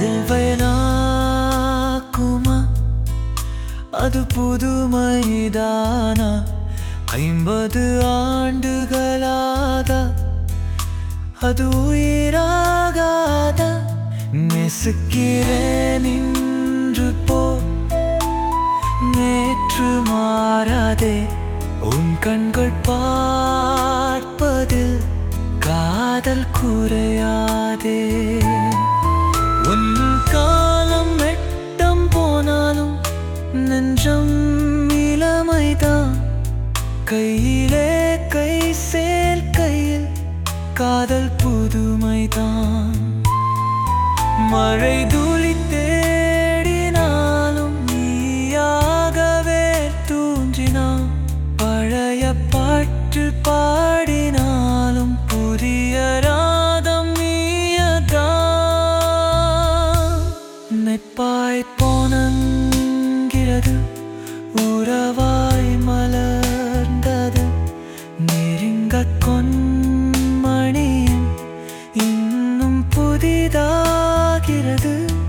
செல்வயனாக்குமா அது புதுமைதானா ஐம்பது ஆண்டுகளாக அது உயிராகாத நெசுக்கிறேன் இன்று போ நேற்று மாறாதே உன் கண்கள் பார்ப்பதில் காதல் குறையாதே உன் காலம் எட்டம் போனாலும் நெஞ்சம் இளமைதான் கையிலே கை சேர்க்கையில் காதல் புதுமைதான் மழை துளி தேடினாலும் நீயாகவே தூஞ்சினான் பழைய பாட்டு பாடினாலும் புதிய ராகம் நீயதான் நெப்பாய் போனங்கிறது உறவாய் மலர்ந்தது நெருங்க கொன்மணியும் இன்னும் புதிதாகிறது